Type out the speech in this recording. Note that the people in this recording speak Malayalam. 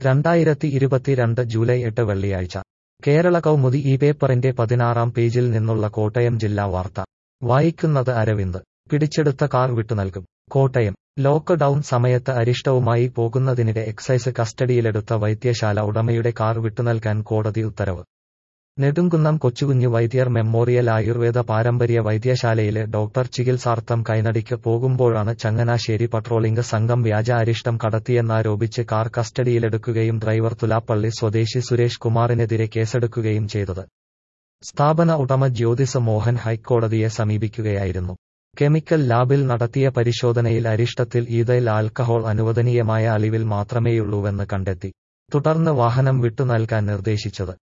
രണ്ടായിരത്തി ഇരുപത്തിരണ്ട് ജൂലൈ എട്ട് വെള്ളിയാഴ്ച കേരള കൗമുദി ഈ പേപ്പറിന്റെ പതിനാറാം പേജിൽ നിന്നുള്ള കോട്ടയം ജില്ലാ വാർത്ത വായിക്കുന്നത് അരവിന്ദ് പിടിച്ചെടുത്ത കാർ വിട്ടുനൽകും കോട്ടയം ലോക്ക് ഡൌൺ സമയത്ത് അരിഷ്ടവുമായി പോകുന്നതിനിടെ എക്സൈസ് കസ്റ്റഡിയിലെടുത്ത വൈദ്യശാല ഉടമയുടെ കാർ വിട്ടുനൽകാൻ കോടതി ഉത്തരവ് നെടുങ്കുന്നം കൊച്ചുകുഞ്ഞു വൈദ്യർ മെമ്മോറിയൽ ആയുർവേദ പാരമ്പര്യ വൈദ്യശാലയിലെ ഡോക്ടർ ചികിത്സാർത്ഥം കൈനടിക്ക് പോകുമ്പോഴാണ് ചങ്ങനാശ്ശേരി പട്രോളിംഗ് സംഘം വ്യാജ അരിഷ്ടം കടത്തിയെന്നാരോപിച്ച് കാർ കസ്റ്റഡിയിലെടുക്കുകയും ഡ്രൈവർ തുലാപ്പള്ളി സ്വദേശി സുരേഷ് കുമാറിനെതിരെ കേസെടുക്കുകയും ചെയ്തത് സ്ഥാപന ഉടമ ജ്യോതിസ് മോഹൻ ഹൈക്കോടതിയെ സമീപിക്കുകയായിരുന്നു കെമിക്കൽ ലാബിൽ നടത്തിയ പരിശോധനയിൽ അരിഷ്ടത്തിൽ ഈതയിൽ ആൽക്കഹോൾ അനുവദനീയമായ അളവിൽ മാത്രമേയുള്ളൂവെന്ന് കണ്ടെത്തി തുടർന്ന് വാഹനം വിട്ടുനൽകാൻ നിർദ്ദേശിച്ചത്